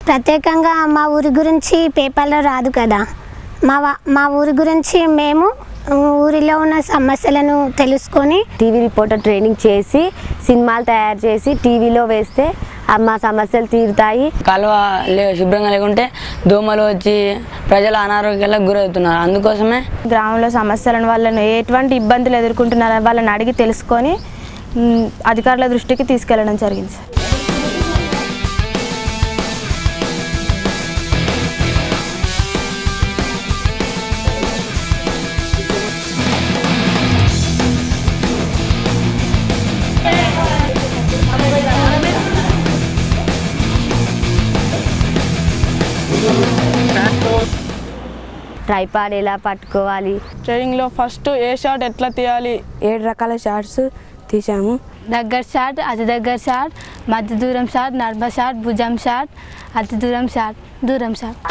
ప్రత్యేకంగా మా ఊరి గురించి పేపర్లో రాదు కదా మా వా- మా ఊరి గురించి మేము ఊరిలో ఉన్న సమస్యలను తెలుసుకొని టీవీ రిపోర్టర్ ట్రైనింగ్ చేసి సినిమాలు తయారు చేసి టీవీలో వేస్తే ఆ మా సమస్యలు తీరుతాయి కాలువ లే శుభ్రంగా లేకుంటే దోమలు వచ్చి ప్రజలు అనారోగ్యాలకు గురవుతున్నారు అందుకోసమే గ్రామంలో సమస్యలను వాళ్ళను ఎటువంటి ఇబ్బందులు ఎదుర్కొంటున్నారో వాళ్ళని అడిగి తెలుసుకొని మ్, అధికారుల దృష్టికి తీసుకెళ్ళడం జరిగింది సార్ ట్రైపాడ్ ఎలా పట్టుకోవాలి ట్రైనింగ్లో ఫస్ట్ ఏ షాట్ ఎట్లా తీయాలి ఏడు రకాల షార్ట్స్ తీసాము దగ్గర షాట్ అతి దగ్గర షాట్ మధ్య దూరం షాట్ నర్మ షాట్ భుజం షాట్ అతి దూరం షాట్ దూరం షాట్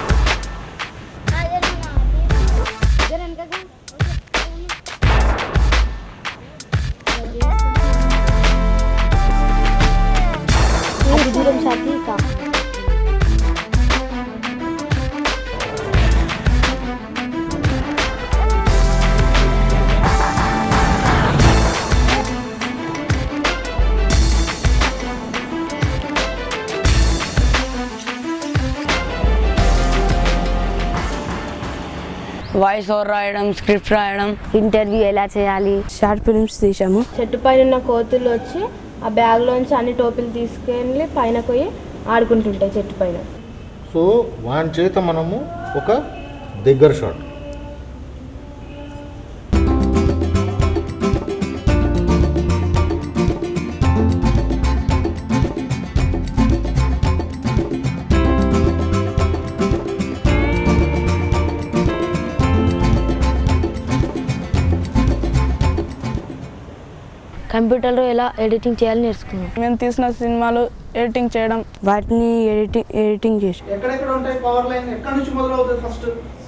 వాయిస్ ఓవర్ రాయడం స్క్రిప్ట్ రాయడం ఇంటర్వ్యూ ఎలా చేయాలి షార్ట్ ఫిల్మ్స్ తీసాము చెట్టు పైన ఉన్న కోతులు వచ్చి ఆ బ్యాగ్లోంచి అన్ని టోపీలు తీసుకెళ్ళి పైన పోయి ఆడుకుంటుంటాయి చెట్టు పైన సో వాని చేత మనము ఒక దగ్గర షాట్ కంప్యూటర్లో ఎలా ఎడిటింగ్ చేయాలి నేర్చుకున్నాం మేము తీసిన సినిమాలు ఎడిటింగ్ చేయడం వాటిని ఎడిటింగ్ ఎడిటింగ్ చేసి ఎక్కడెక్కడ ఉంటాయి పవర్ లైన్ ఎక్కడి నుంచి మొదలవుతుంది ఫస్ట్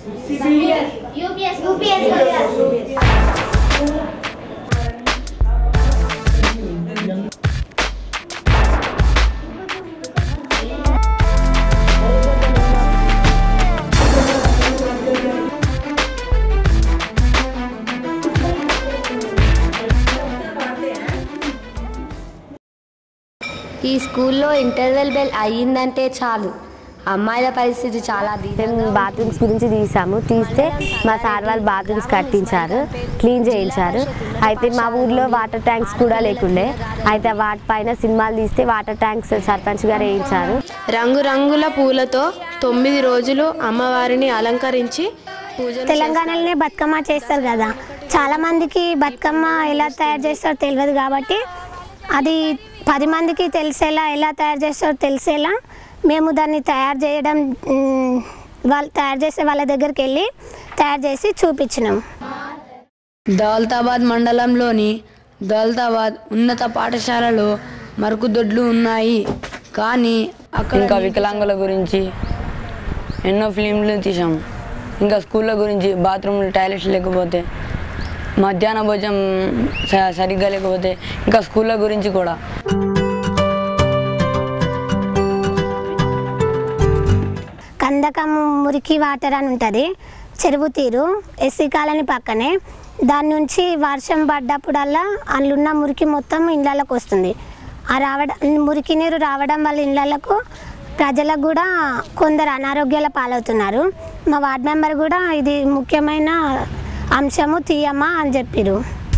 ఈ స్కూల్లో ఇంటర్వెల్ బెల్ అయ్యిందంటే చాలు అమ్మాయిల పరిస్థితి చాలా మేము బాత్రూమ్స్ గురించి తీసాము తీస్తే మా సార్ వాళ్ళు బాత్రూమ్స్ కట్టించారు క్లీన్ చేయించారు అయితే మా ఊర్లో వాటర్ ట్యాంక్స్ కూడా లేకుండే అయితే వాటిపైన సినిమాలు తీస్తే వాటర్ ట్యాంక్స్ సర్పంచ్ గారు వేయించారు రంగురంగుల పూలతో తొమ్మిది రోజులు అమ్మవారిని అలంకరించి పూజలు తెలంగాణలోనే బతుకమ్మ చేస్తారు కదా చాలా మందికి బతుకమ్మ ఎలా తయారు చేస్తారో తెలియదు కాబట్టి అది పది మందికి తెలిసేలా ఎలా తయారు చేస్తారో తెలిసేలా మేము దాన్ని తయారు చేయడం మ్, వాళ్ళు తయారు చేసే వాళ్ళ దగ్గరికి వెళ్ళి తయారు చేసి చూపించినాం దౌలతాబాద్ మండలంలోని దౌలతాబాద్ ఉన్నత పాఠశాలలో మరుగుదొడ్లు ఉన్నాయి కానీ అక్కడ ఇంకా వికలాంగుల గురించి ఎన్నో ఫిలింలు తీసాము ఇంకా స్కూళ్ళ గురించి బాత్రూమ్లు టాయిలెట్స్ లేకపోతే మధ్యాహ్న భోజనం స- సరిగ్గా లేకపోతే ఇంకా స్కూళ్ళ గురించి కూడా కందకం మురికి వాటర్ అని ఉంటుంది చెరువు తీరు ఎస్సీ కాలనీ పక్కనే దాని నుంచి వర్షం పడ్డప్పుడల్లా అందులో ఉన్న మురికి మొత్తం ఇళ్ళకి వస్తుంది ఆ రావడం మురికి నీరు రావడం వల్ల ఇళ్ళకు ప్రజలకు కూడా కొందరు అనారోగ్యాల పాలవుతున్నారు మా వార్డ్ మెంబర్ కూడా ఇది ముఖ్యమైన అంశము తీయమ్మా అని చెప్పారు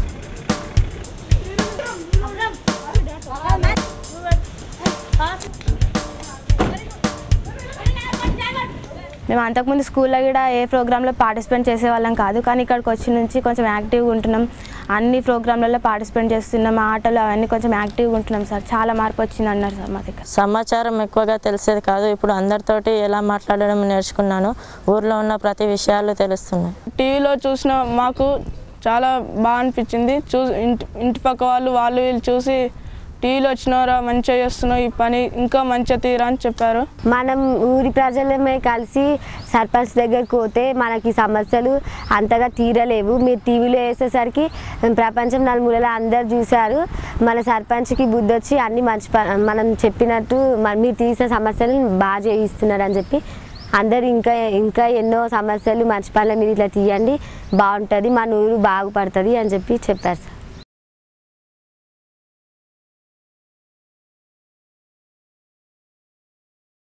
మేము అంతకుముందు స్కూల్లో కూడా ఏ ప్రోగ్రాంలో పార్టిసిపేట్ చేసేవాళ్ళం కాదు కానీ ఇక్కడికి వచ్చి నుంచి కొంచెం యాక్టివ్గా ఉంటున్నాం అన్ని ప్రోగ్రాంలలో పార్టిసిపేట్ చేస్తున్నాం ఆటలు అవన్నీ కొంచెం యాక్టివ్గా ఉంటున్నాం సార్ చాలా మార్పు వచ్చింది అన్నారు సార్ మా దగ్గర సమాచారం ఎక్కువగా తెలిసేది కాదు ఇప్పుడు అందరితోటి ఎలా మాట్లాడడం నేర్చుకున్నాను ఊర్లో ఉన్న ప్రతి విషయాలు తెలుస్తున్నాయి టీవీలో చూసిన మాకు చాలా బాగా అనిపించింది చూ ఇంటి ఇంటి పక్క వాళ్ళు వాళ్ళు వీళ్ళు చూసి టీవీలో వచ్చినారా మంచిగా చేస్తున్నావు ఈ పని ఇంకా మంచిగా తీరా అని చెప్పారు మనం ఊరి ప్రజలమే కలిసి సర్పంచ్ దగ్గరికి పోతే మనకి సమస్యలు అంతగా తీరలేవు మీరు టీవీలో వేసేసరికి ప్రపంచం నలుమూలల అందరు చూశారు మన సర్పంచ్కి బుద్ధి వచ్చి అన్ని మంచి ప- మనం చెప్పినట్టు మ- మీరు తీసే సమస్యలను బాగా చేయిస్తున్నారు అని చెప్పి అందరు ఇంకా ఇంకా ఎన్నో సమస్యలు మంచి పనులు మీరు ఇట్లా తీయండి బాగుంటుంది మన ఊరు బాగుపడుతుంది అని చెప్పి చెప్పారు సార్